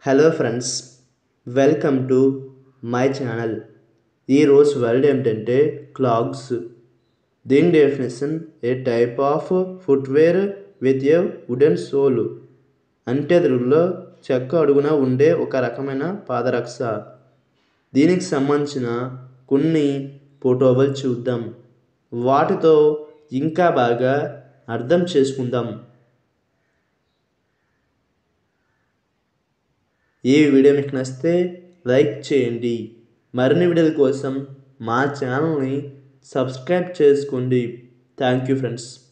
hello friends welcome to my channel ఈరోజు word ఏంటంటే clogs దీని definition a type of footwear with a wooden sole అంటే తెలుగులో చెక్క అడుగున ఉండే ఒక రకమైన పాదరక్ష దీనికి సంబంధించిన కొన్ని ఫోటోలు చూద్దాం వాటితో ఇంకా బాగా అర్థం చేసుకుందాం ఈ వీడియో మీకు నచ్చితే లైక్ చేయండి మరిన్ని వీడియోల కోసం మా ఛానల్ని సబ్స్క్రైబ్ చేసుకోండి థ్యాంక్ యూ ఫ్రెండ్స్